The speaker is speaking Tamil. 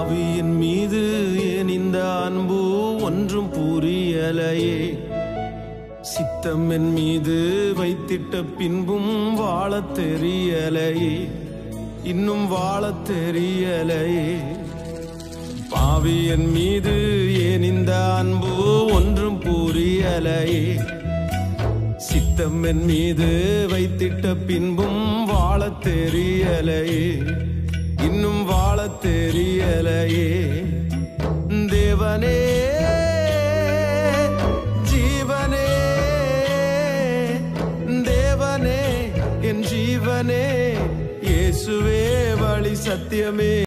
பாவியின் மீது ஏன் இந்த அன்பு ஒன்றும் புரியலையே சித்தம் என் மீது வைத்திட்ட பின்பும் வாழத் தெரியலையே இன்னும் வாழத் தெரியலையே பாவி என் மீது ஏன் இந்த அன்பு ஒன்றும் புரியலையே சித்தம் என் மீது வைத்திட்ட பின்பும் வாழத் தெரியலையே இன்னும் வாழத் தெரியலையே தேவனே ஜீவனே தேவனே என் ஜீவனே இயேசுவே வழி சத்தியமே